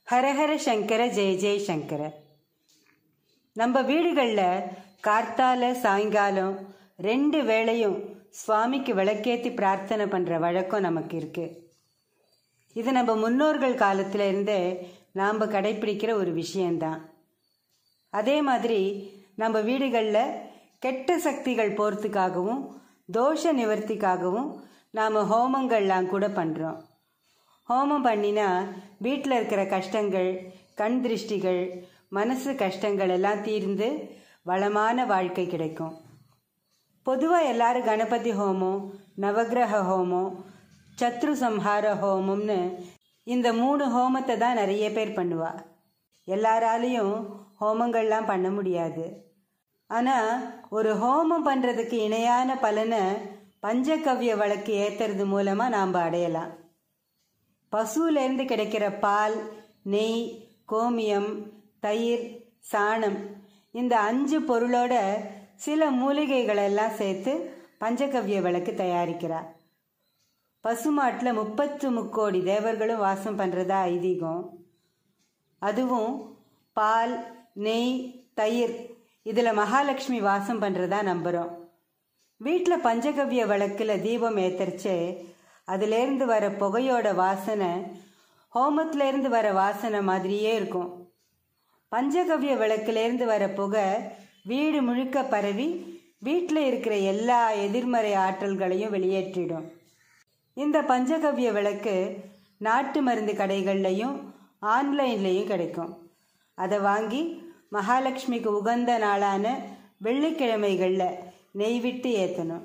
ஹரஹர சங்கர ஜெய ஜெய சங்கர நம்ம வீடுகளில் கார்த்தால சாயங்காலம் ரெண்டு வேளையும் சுவாமிக்கு விளக்கேற்றி பிரார்த்தனை பண்ணுற வழக்கம் நமக்கு இருக்கு இது நம்ம முன்னோர்கள் காலத்துல இருந்தே நாம் கடைப்பிடிக்கிற ஒரு விஷயம்தான் அதே மாதிரி நம்ம வீடுகளில் கெட்ட சக்திகள் போகிறதுக்காகவும் தோஷ நிவர்த்திக்காகவும் நாம் ஹோமங்கள்லாம் கூட பண்ணுறோம் ஹோமம் பண்ணினா வீட்டில் இருக்கிற கஷ்டங்கள் கண் திருஷ்டிகள் மனசு கஷ்டங்கள் எல்லாம் தீர்ந்து வளமான வாழ்க்கை கிடைக்கும் பொதுவாக எல்லாரும் கணபதி ஹோமம் நவக்கிரக ஹோமம் சத்ரு சம்ஹார ஹோமம்னு இந்த மூணு ஹோமத்தை தான் நிறைய பேர் பண்ணுவா எல்லாராலையும் ஹோமங்கள்லாம் பண்ண முடியாது ஆனால் ஒரு ஹோமம் பண்ணுறதுக்கு இணையான பலனை பஞ்சகவ்ய வழக்கு ஏற்றுறது மூலமாக நாம் அடையலாம் பசுவிலேருந்து கிடைக்கிற பால் நெய் கோமியம் தயிர் சாணம் இந்த அஞ்சு பொருளோட சில மூலிகைகளெல்லாம் சேர்த்து பஞ்சகவ்ய விளக்கு தயாரிக்கிறார் பசுமாட்டில் முப்பத்து முக்கோடி தேவர்களும் வாசம் பண்ணுறதா ஐதீகம் அதுவும் பால் நெய் தயிர் இதில் மகாலட்சுமி வாசம் பண்ணுறதா நம்புகிறோம் வீட்டில் பஞ்சகவ்ய விளக்கில் தீபம் ஏத்தரிச்சு அதுலேருந்து வர புகையோட வாசனை ஹோமத்திலேருந்து வர வாசனை மாதிரியே இருக்கும் பஞ்சகவ்ய விளக்குலேருந்து வர புகை வீடு முழுக்க பரவி வீட்டில் இருக்கிற எல்லா எதிர்மறை ஆற்றல்களையும் வெளியேற்றிடும் இந்த பஞ்சகவ்ய விளக்கு நாட்டு மருந்து கடைகள்லையும் ஆன்லைன்லேயும் கிடைக்கும் அதை வாங்கி மகாலட்சுமிக்கு உகந்த நாளான வெள்ளிக்கிழமைகளில் நெய் விட்டு ஏற்றணும்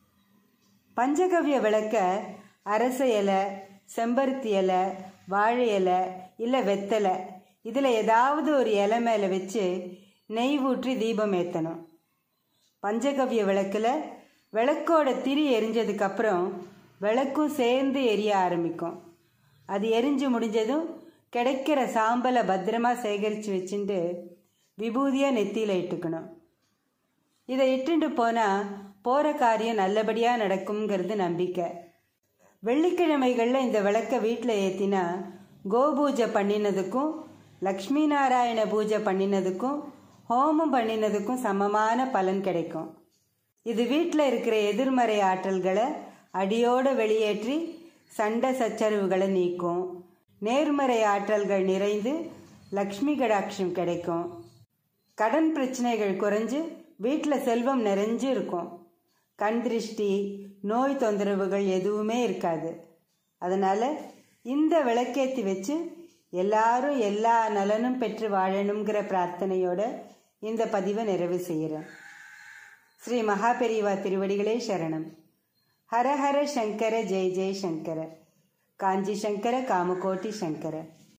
பஞ்சகவ்ய விளக்க அரச இலை செம்பருத்தி இலை வாழை இலை இல்லை வெத்தலை இதில் ஏதாவது ஒரு இலை மேலே வச்சு நெய் ஊற்றி தீபம் ஏற்றணும் பஞ்சகவ்ய விளக்கில் விளக்கோட திரி எரிஞ்சதுக்கப்புறம் விளக்கும் சேர்ந்து எரிய ஆரம்பிக்கும் அது எரிஞ்சு முடிஞ்சதும் கிடைக்கிற சாம்பலை பத்திரமா சேகரித்து வச்சுட்டு விபூதியாக நெத்தியில் இட்டுக்கணும் இதை இட்டுண்டு போனால் போகிற காரியம் நல்லபடியாக நடக்குங்கிறது நம்பிக்கை வெள்ளிக்கிழமைகளில் இந்த விளக்கை வீட்டில் ஏற்றினா கோபூஜை பண்ணினதுக்கும் லக்ஷ்மி நாராயண பூஜை பண்ணினதுக்கும் ஹோமம் பண்ணினதுக்கும் சமமான பலன் கிடைக்கும் இது வீட்டில் இருக்கிற எதிர்மறை ஆற்றல்களை அடியோடு வெளியேற்றி சண்டை சச்சரவுகளை நீக்கும் நேர்மறை ஆற்றல்கள் நிறைந்து லக்ஷ்மி கடாட்சம் கிடைக்கும் கடன் பிரச்சனைகள் குறைஞ்சு வீட்டில் செல்வம் நிறைஞ்சு இருக்கும் கண் திருஷ்டி நோய் தொந்தரவுகள் எதுவுமே இருக்காது அதனால் இந்த விளக்கேற்றி வச்சு எல்லாரும் எல்லா நலனும் பெற்று வாழணுங்கிற பிரார்த்தனையோட இந்த பதிவை நிறைவு செய்கிறேன் ஸ்ரீ மகாபெரிவா திருவடிகளே சரணம் ஹர ஹர சங்கர ஜெய ஜெய சங்கர காஞ்சி சங்கர காமகோட்டி சங்கர